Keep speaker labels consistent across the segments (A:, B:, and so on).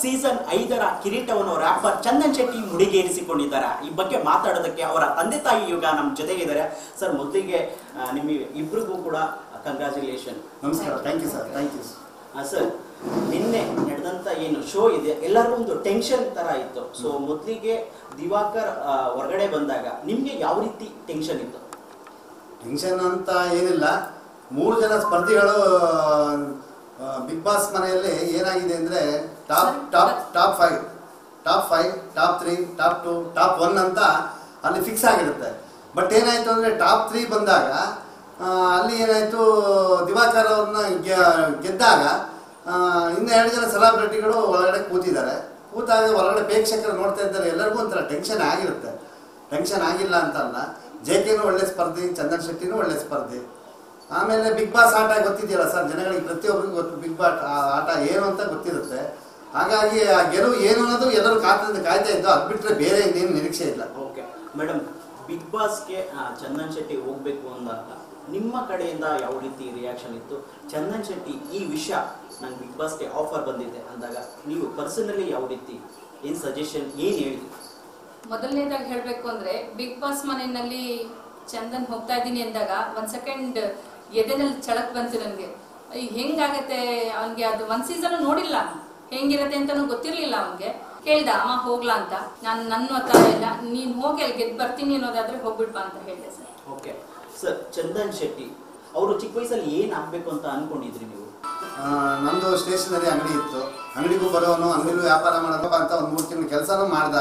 A: Season ಐದರ ಕಿರೀಟವನ್ನು wrapper Chandan Shetty ಮುಡಿಗೇರಿಸಿಕೊಂಡಿದ್ದಾರೆ ಈ ಬಗ್ಗೆ ಮಾತಾಡೋದಕ್ಕೆ ಅವರ ತಂದೆ ತಾಯಿ ಈಗ ನಮ್ಮ ಜೊತೆಗಿದ್ದಾರೆ ಸರ್ ಮೊದಲಿಗೆ ಆ, ನಿಮ್ಮ ಇಬ್ರಿಗೂ ಕೂಡ ಕಂಗ್ರ್ಯಾಚುಲೇಷನ್
B: ನಮಸ್ಕಾರ thank you sir thank you
A: sir ನಿನ್ನೆ ನಡೆದಂತ ಏನು ಶೋ ಇದೆ ಎಲ್ಲರಿಗೂ ಒಂದು ಟೆನ್ಷನ್ ತರ ಇತ್ತು ಸೊ ಮೊದಲಿಗೆ ದಿವಾಕರ್ ಆ, ಹೊರಗಡೆ ಬಂದಾಗ ನಿಮ್ಗೆ ಯಾವ ರೀತಿ ಟೆನ್ಷನ್ ಇತ್ತು
B: ಟೆನ್ಷನ್ ಅಂತ ಏನಿಲ್ಲ ಮೂರು ಜನ ಸ್ಪರ್ಧಿಗಳು ಬಿಗ್ ಬಾಸ್ ಮನೆಯಲ್ಲಿ ಏನಾಗಿದೆ ಅಂದರೆ top top top five top five top three top two top one ಅಂತ ಅಲ್ಲಿ ಫಿಕ್ಸ್ ಆಗಿರುತ್ತೆ ಬಟ್ ಏನಾಯಿತು ಅಂದರೆ ಟಾಪ್ ತ್ರೀ ಬಂದಾಗ ಆ, ಅಲ್ಲಿ ಏನಾಯಿತು ದಿವಾಕರ್ ಅವ್ರನ್ನ ಗೆ- ಗೆದ್ದಾಗ ಆ, ಇನ್ನು ಎರಡು ಜನ ಸೆಲೆಬ್ರಿಟಿಗಳು ಒಳಗಡೆ ಕೂತಿದ್ದಾರೆ ಕೂತಾಗ ಹೊರಗಡೆ ಪ್ರೇಕ್ಷಕರು ನೋಡ್ತಾ ಇದ್ದಾರೆ ಎಲ್ಲರಿಗೂ ಒಂಥರ ಟೆನ್ಷನ್ ಆಗಿರುತ್ತೆ ಟೆನ್ಷನ್ ಆಗಿಲ್ಲ ಅಂತಲ್ಲ ಜೆ ಕೆನೂ ಒಳ್ಳೆ ಸ್ಪರ್ಧಿ ಚಂದನ್ ಶೆಟ್ಟಿನೂ ಒಳ್ಳೆ ಸ್ಪರ್ಧಿ ಆಮೇಲೆ ಬಿಗ್ ಬಾಸ್ ಆಟ ಗೊತ್ತಿದೆಯಲ್ಲ ಸರ್ ಜನಗಳಿಗೆ ಪ್ರತಿಯೊಬ್ಬರಿಗೂ ಗೊತ್ತು ಬಿಗ್ ಬಾಸ್ ಆಟ ಏನು ಅಂತ ಗೊತ್ತಿರುತ್ತೆ ಹಾಗಾಗಿ ಆ ಗೆಲುವು ಏನು ಅನ್ನೋದು ಎಲ್ಲರೂ ಕಾತದಿಂದ ಕಾಯ್ತಾ ಇದ್ದು ಅದು ಬಿಟ್ಟರೆ ಬೇರೆ ಇನ್ನೇನು ನಿರೀಕ್ಷೆ ಇಲ್ಲ
A: ಓಕೆ ಮೇಡಮ್ ಬಿಗ್ ಬಾಸ್ಗೆ ಆ, ಚಂದನ್ ಶೆಟ್ಟಿ ಹೋಗ್ಬೇಕು ಅಂದಾಗ ನಿಮ್ಮ ಕಡೆಯಿಂದ ಯಾವ ರೀತಿ ರಿಯಾಕ್ಷನ್ ಇತ್ತು ಚಂದನ್ ಶೆಟ್ಟಿ ಈ ವಿಷಯ ನಂಗೆ ಬಿಗ್ ಬಾಸ್ಗೆ ಆಫರ್ ಬಂದಿದೆ ಅಂದಾಗ ನೀವು ಪರ್ಸನಲಿ ಯಾವ ರೀತಿ ಏನು ಸಜೆಷನ್ ಏನು ಹೇಳಿದ್ರಿ
C: ಮೊದಲನೇದಾಗಿ ಹೇಳಬೇಕು ಅಂದ್ರೆ ಬಿಗ್ ಬಾಸ್ ಮನೆಯಲ್ಲಿ ಚಂದನ್ ಹೋಗ್ತಾ ಇದ್ದೀನಿ ಅಂದಾಗ ಒಂದ್ ಸೆಕೆಂಡ್ ಎದೆನಲ್ಲಿ ಚಳಕ್ ಬಂತು ನನಗೆ ಹೆಂಗಾಗತ್ತೆ ಅವನ್ಗೆ ಅದು ಒಂದ್ ಸೀಸನ್ ನೋಡಿಲ್ಲ ಹೆಂಗಿರತ್ತೆ ಅಂತಾನು ಗೊತ್ತಿರ್ಲಿಲ್ಲ ಅವನ್ಗೆ ಕೇಳ್ದ ಅಮ್ಮ ಹೋಗ್ಲಾ ಅಂತ ನಾನು ನನ್ನ ಒತ್ತಾಯ ಇಲ್ಲ ನೀನ್ ಹೋಗಿ ಅಲ್ಲಿ ಗೆದ್ದು ಬರ್ತೀನಿ ಅನ್ನೋದಾದ್ರೆ ಹೋಗ್ಬಿಡ್ಬಾ ಅಂತ ಹೇಳಿದೆ sir
A: okay sir Chandan Shetty ಅವರು ಚಿಕ್ಕ ವಯಸ್ಸಲ್ಲಿ ಏನು ಆಗ್ಬೇಕು ಅಂತ ಅನ್ಕೊಂಡಿದ್ರಿ ನೀವು
B: ಆ, ನಂದು ಸ್ಟೇಷನರಿ ಅಂಗಡಿ ಇತ್ತು ಅಂಗಡಿಗೂ ಬರೋನು ಅಂಗಡಿಲೂ ವ್ಯಾಪಾರ ಮಾಡೋದು ಅಂತ ಒಂದು ಮೂರು ತಿಂಗಳು ಕೆಲಸನೂ ಮಾಡ್ದ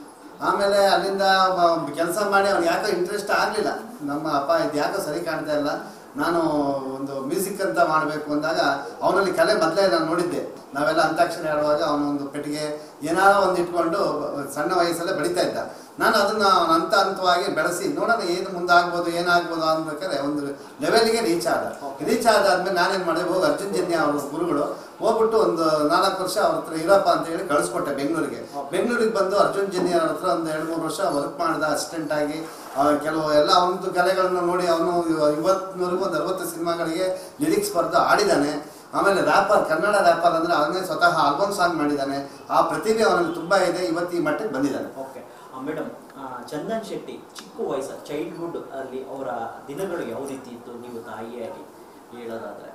B: ಆಮೇಲೆ ಅಲ್ಲಿಂದ ಕೆಲಸ ಮಾಡಿ ಅವ್ನು ಯಾಕೋ ಇಂಟ್ರೆಸ್ಟ್ ಆಗಲಿಲ್ಲ ನಮ್ಮ ಅಪ್ಪ ಇದು ಯಾಕೋ ಸರಿ ಕಾಣ್ತಾ ಇಲ್ಲ ನಾನು ಒಂದು ಮ್ಯೂಸಿಕ್ ಅಂತ ಮಾಡಬೇಕು ಅಂದಾಗ ಅವನಲ್ಲಿ ಕಲೆ ಮೊದಲೇ ನಾನು ನೋಡಿದ್ದೆ ನಾವೆಲ್ಲ ಅಂತಾಕ್ಷರಿ ಆಡುವಾಗ ಅವನೊಂದು ಪೆಟ್ಟಿಗೆ ಏನಾರೋ ಒಂದು ಇಟ್ಕೊಂಡು ಸಣ್ಣ ವಯಸ್ಸಲ್ಲೇ ಬೆಳೀತಾ ಇದ್ದ ನಾನು ಅದನ್ನ ಅವನ ಹಂತ ಹಂತವಾಗಿ ಬೆಳೆಸಿ ನೋಡೋಣ ಏನು ಮುಂದಾಗ್ಬೋದು ಏನಾಗ್ಬೋದು ಅನ್ಬೇಕಾದ್ರೆ ಒಂದು ಲೆವೆಲ್ಗೆ ರೀಚ್ ಆದ ರೀಚ್ ಆದಾದ್ಮೇಲೆ ನಾನೇನು ಮಾಡಿದೆ ಹೋಗಿ ಅರ್ಜುನ್ ಜನ್ಯ ಅವ್ರ ಗುರುಗಳು ಹೋಗ್ಬಿಟ್ಟು ಒಂದು ನಾಲ್ಕು ವರ್ಷ ಅವ್ರ ಹತ್ರ ಇರಪ್ಪ ಅಂತ ಹೇಳಿ ಕಳಿಸ್ಕೊಟ್ಟೆ ಬೆಂಗಳೂರಿಗೆ ಬೆಂಗಳೂರಿಗೆ ಬಂದು ಅರ್ಜುನ್ ಜನ್ಯ ಅವ್ರ ಹತ್ರ ಒಂದು ಎರಡು ಮೂರು ವರ್ಷ ವರ್ಕ್ ಮಾಡ್ದ ಅಸಿಸ್ಟೆಂಟ್ ಆಗಿ ಆ, ಕೆಲವು ಎಲ್ಲ ಒಂದು ಕಲೆಗಳನ್ನ ನೋಡಿ ಅವನು ಇವತ್ತಿನವರೆಗೂ ಒಂದು ಅರವತ್ತು ಸಿನಿಮಾಗಳಿಗೆ ಲಿರಿಕ್ಸ್ ಬರೆದು ಆಡಿದ್ದಾನೆ ಆಮೇಲೆ ರ್ಯಾಪರ್ ಕನ್ನಡ ರ್ಯಾಪರ್ ಅಂದ್ರೆ ಅವನೇ ಸ್ವತಃ ಆಲ್ಬಮ್ ಸಾಂಗ್ ಮಾಡಿದ್ದಾನೆ ಆ ಪ್ರತಿಭೆ ಅವನಲ್ಲಿ ತುಂಬಾ ಇದೆ ಇವತ್ತು ಈ ಮಟ್ಟಕ್ಕೆ ಬಂದಿದ್ದಾನೆ
A: ಓಕೆ ಮೇಡಮ್ ಚಂದನ್ ಶೆಟ್ಟಿ ಚಿಕ್ಕ ವಯಸ್ಸ ಚೈಲ್ಡ್ಹುಡ್ ಅಲ್ಲಿ ಅವರ ದಿನಗಳು ಯಾವ ರೀತಿ ಇತ್ತು ನೀವು ತಾಯಿಯಾಗಿ ಹೇಳೋದಾದ್ರೆ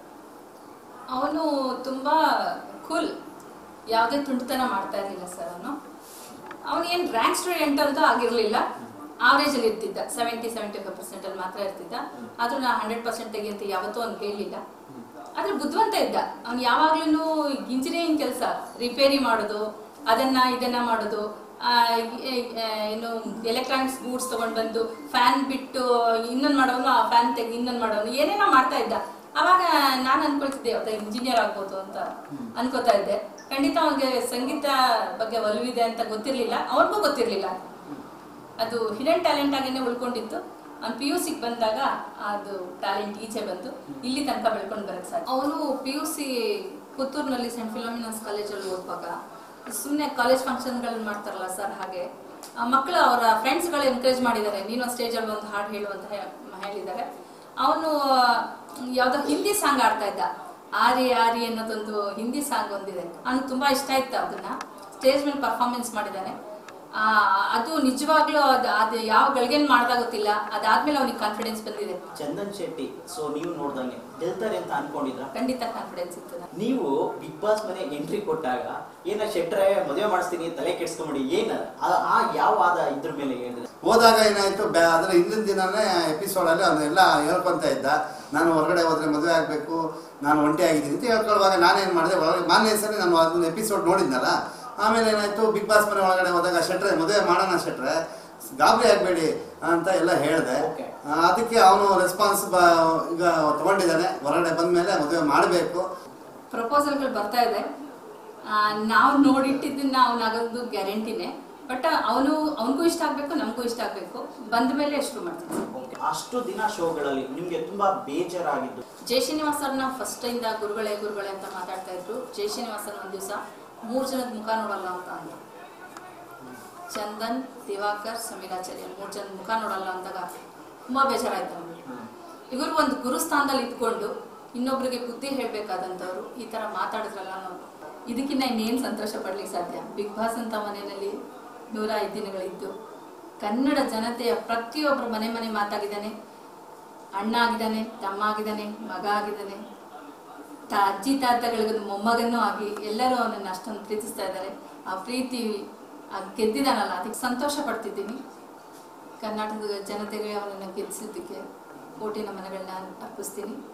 C: ಅವನು ತುಂಬಾ ಕೂಲ್ ಯಾವುದೇ ತುಂಟತನ ಮಾಡ್ತಾ ಇರಲಿಲ್ಲ ಸರ್ ಅವನು ಅವನು ಏನು ರ್ಯಾಂಕ್ ಸ್ಟೂಡೆಂಟ್ ಅಂತೂ ಆಗಿರಲಿಲ್ಲ ಆವ್ರೇಜ್ ಅಲ್ಲಿ ಇರ್ತಿದ್ದ ಸೆವೆಂಟಿ ಸೆವೆಂಟಿ ಫೈವ್ ಪರ್ಸೆಂಟ್ ಅಲ್ಲಿ ಮಾತ್ರ ಇರ್ತಿದ್ದ ಆದ್ರೂ ನಾ ಹಂಡ್ರೆಡ್ ಪರ್ಸೆಂಟ್ ತೆಗಿ ಯಾವತ್ತೂ ಅವ್ನು ಹೇಳಿಲ್ಲ ಆದ್ರೆ ಬುದ್ಧಿವಂತ ಇದ್ದ ಅವ್ನು ಯಾವಾಗ್ಲೂ ಇಂಜಿನಿಯರಿಂಗ್ ಕೆಲಸ ರಿಪೇರಿ ಮಾಡೋದು ಅದನ್ನ ಇದನ್ನ ಮಾಡೋದು ಆ, ಎ- ಎ- ಏನು ಎಲೆಕ್ಟ್ರಾನಿಕ್ಸ್ ಗೂಡ್ಸ್ ತಗೊಂಡ್ ಬಂದು ಫ್ಯಾನ್ ಬಿಟ್ಟು ಇನ್ನೊಂದು ಮಾಡೋನು ಆ ಫ್ಯಾನ್ ತೆಗೆದು ಇನ್ನೊಂದು ಮಾಡೋನು ಏನೇನೋ ಮಾಡ್ತಾ ಇದ್ದ ಅವಾಗ ನಾನು ಅನ್ಕೊಳ್ತಿದ್ದೆ ಅವತ್ತ ಇಂಜಿನಿಯರ್ ಆಗ್ಬೋದು ಅಂತ ಅನ್ಕೋತಾ ಇದ್ದೆ ಖಂಡಿತ ಅವನಿಗೆ ಸಂಗೀತ ಬಗ್ಗೆ ಒಲವಿದೆ ಅಂತ ಗೊತ್ತಿರ್ಲಿಲ್ಲ ಅವನಿಗೂ ಗೊತ್ತಿರ್ಲಿಲ್ಲ ಅದು ಹಿಡನ್ ಟ್ಯಾಲೆಂಟ್ ಆಗೇನೆ ಉಳ್ಕೊಂಡಿತ್ತು ಅವ್ನು ಪಿ ಯು ಸಿಗೆ ಬಂದಾಗ ಅದು ಟ್ಯಾಲೆಂಟ್ ಈಚೆ ಬಂತು ಇಲ್ಲಿ ತನಕ ಬೆಳ್ಕೊಂಡು ಬರಕ್ಕೆ ಸಾಧ್ಯ ಅವನು ಪಿ ಯು ಸಿ ಪುತ್ತೂರಿನಲ್ಲಿ ಸೆಂಟ್ ಫಿಲೋಮಿನಸ್ ಕಾಲೇಜಲ್ಲಿ ಓದುವಾಗ ಸುಮ್ಮನೆ ಕಾಲೇಜ್ ಫಂಕ್ಷನ್ಗಳನ್ನ ಮಾಡ್ತಾರಲ್ಲ ಸರ್ ಹಾಗೆ ಆ ಮಕ್ಕಳು ಅವರ ಫ್ರೆಂಡ್ಸ್ಗಳು ಎನ್ಕರೇಜ್ ಮಾಡಿದ್ದಾರೆ ನೀನು ಸ್ಟೇಜಲ್ಲಿ ಒಂದು ಹಾಡು ಹೇಳು ಅಂತ ಹೇ- ಹೇಳಿದ್ದಾರೆ ಅವನು ಯಾವುದೋ ಹಿಂದಿ ಸಾಂಗ್ ಆಡ್ತಾ ಇದ್ದ ಆರಿ ಆರಿ ಅನ್ನೋದೊಂದು ಹಿಂದಿ ಸಾಂಗ್ ಒಂದಿದೆ ಅವ್ನಿಗೆ ತುಂಬಾ ಇಷ್ಟ ಇತ್ತು ಅದನ್ನ ಸ್ಟೇಜ್ ಮೇಲೆ ಪರ್ಫಾರ್ಮೆನ್ಸ್ ಮಾಡಿದ್ದಾನೆ ಆ, ಅದು ನಿಜವಾಗ್ಲೂ ಅದು ಅದು ಯಾವ ಗಳಿಗೆನ್ ಮಾಡ್ದ ಗೊತ್ತಿಲ್ಲ ಅದಾದ್ಮೇಲೆ ಅವನಿಗೆ ಕಾನ್ಫಿಡೆನ್ಸ್ ಬಂದಿದೆ
A: ಚಂದನ್ ಶೆಟ್ಟಿ ಸೊ ನೀವು ನೋಡ್ದಂಗೆ ಗೆಲ್ತಾರೆ ಅಂತ ಅನ್ಕೊಂಡಿದ್ರ
C: ಖಂಡಿತ ಕಾನ್ಫಿಡೆನ್ಸ್ ಇತ್ತು ನನಗೆ.
A: ನೀವು ಬಿಗ್ ಬಾಸ್ ಮನೆ ಎಂಟ್ರಿ ಕೊಟ್ಟಾಗ ಏನ ಶೆಟ್ರೆ ಮದುವೆ ಮಾಡಿಸ್ತೀನಿ ತಲೆ ಕೆಡ್ಸ್ಕೊಂಬಿಡಿ ಏನ ಆ- ಆ ಯಾವ ಆದ ಇದ್ರ ಮೇಲೆ ಹೇಳಿದ್ರೆ
B: ಹೋದಾಗ ಏನಾಯ್ತು ಬ್ಯಾ ಅದ್ರ ಹಿಂದಿನ ದಿನನೇ ಎಪಿಸೋಡಲ್ಲಿ ಅವನ್ನೆಲ್ಲ ಹೇಳ್ಕೊಂತ ಇದ್ದ ನಾನು ಹೊರಗಡೆ ಹೋದ್ರೆ ಮದುವೆ ಆಗಬೇಕು ನಾನು ಒಂಟಿ ಆಗಿದ್ದೀನಿ ಅಂತ ಹೇಳ್ಕೊಳ್ಳುವಾಗ ನಾನೇನು ಮಾಡಿದೆ ಒಳಗಡೆ ಮಾನ್ಯ ಸರಿ ನಾನು ಅದನ್ನ ಎಪಿಸೋಡ್ ನೋಡಿದ್ನಲ್ಲ ಆಮೇಲೆ ಏನಾಯ್ತು ಬಿಗ್ ಬಾಸ್ ಮನೆ ಒಳಗಡೆ ಹೋದಾಗ ಶೆಟ್ರೆ ಮದುವೆ ಮಾಡೋಣ ಶೆಟ್ರೆ ಗಾಬರಿ ಆಗಬೇಡಿ ಅಂತ ಎಲ್ಲ ಹೇಳಿದೆ
A: Okay.
B: ಅದಕ್ಕೆ ಅವನು ರೆಸ್ಪಾನ್ಸ್ ಈಗ ತಗೊಂಡಿದ್ದಾನೆ ಹೊರಗಡೆ ಬಂದ್ಮೇಲೆ ಮದುವೆ ಮಾಡಬೇಕು
C: ಪ್ರಪೋಸಲ್ಗಳು ಬರ್ತಾ ಇದೆ ನಾವು ನೋಡಿಟ್ಟಿದ್ದನ್ನ ಅವನಾಗೋದು ಗ್ಯಾರಂಟಿನೇ ಬಟ್ ಅವನು ಅವನಿಗೂ ಇಷ್ಟ ಆಗ್ಬೇಕು ನಮಗೂ ಇಷ್ಟ ಆಗ್ಬೇಕು ಬಂದ ಮೇಲೆ ಶುರು ಮಾಡ್ತೀನಿ
A: Okay. ಅಷ್ಟು ದಿನ ಶೋಗಳಲ್ಲಿ ನಿಮ್ಗೆ ತುಂಬಾ ಬೇಜಾರಾಗಿದ್ದು
C: ಜಯ ಶ್ರೀನಿವಾಸರ್ನ ಫಸ್ಟ್ ಇಂದ ಗುರುಗಳೇ ಗುರುಗಳೇ ಅಂತ ಮಾತಾಡ್ತಾ ಇದ್ರು ಜಯ ಶ್ರೀನಿವಾಸನ್ ಒಂದ್ ದಿವಸ ಮೂರ್ ಜನದ ಮುಖ ನೋಡಲ್ಲ ಅಂತ ಅಂದ್ರು ಚಂದನ್ ದಿವಾಕರ್ ಸಮೀರಾಚಾರ್ಯ ಮೂರ್ ಜನದ ಮುಖ ನೋಡಲ್ಲ ಅಂದಾಗ ತುಂಬಾ ಬೇಜಾರಾಯ್ತು ಅವ್ನಿಗೆ ಇವರು ಒಂದು ಗುರು ಸ್ಥಾನದಲ್ಲಿ ಇದ್ಕೊಂಡು ಇನ್ನೊಬ್ರಿಗೆ ಬುದ್ಧಿ ಹೇಳ್ಬೇಕಾದಂಥವ್ರು ಈ ತರ ಮಾತಾಡಿದ್ರಲ್ಲ ಅನ್ನೋ ಇದಕ್ಕಿಂತ ಇನ್ನೇನು ಸಂತೋಷ ಪಡ್ಲಿಕ್ಕೆ ಸಾಧ್ಯ ಬಿಗ್ ಬಾಸ್ ಅಂತ ಮನೆಯಲ್ಲಿ ನೂರ ಐದು ದಿನಗಳಿದ್ದು ಕನ್ನಡ ಜನತೆಯ ಪ್ರತಿಯೊಬ್ಬರ ಮನೆ ಮನೆ ಮಾತಾಗಿದ್ದಾನೆ ಅಣ್ಣ ಆಗಿದ್ದಾನೆ ತಮ್ಮ ಆಗಿದ್ದಾನೆ ಮಗ ಆಗಿದ್ದಾನೆ ತ ಅಜ್ಜಿ ತಾತಗಳಿಗೂ ಮೊಮ್ಮಗನೂ ಆಗಿ ಎಲ್ಲರೂ ಅವನನ್ನು ಅಷ್ಟೊಂದು ಪ್ರೀತಿಸ್ತಾ ಇದ್ದಾರೆ ಆ ಪ್ರೀತಿ ಆ ಗೆದ್ದಿದ್ದಾನಲ್ಲ ಅದಕ್ಕೆ ಸಂತೋಷ ಪಡ್ತಿದ್ದೀನಿ ಕರ್ನಾಟಕದ ಜನತೆಗೆ ಅವನನ್ನು ಗೆಲ್ಲಿಸಿದ್ದಕ್ಕೆ ಕೋಟಿ ನಮನಗಳನ್ನ ಅರ್ಪಿಸ್ತೀನಿ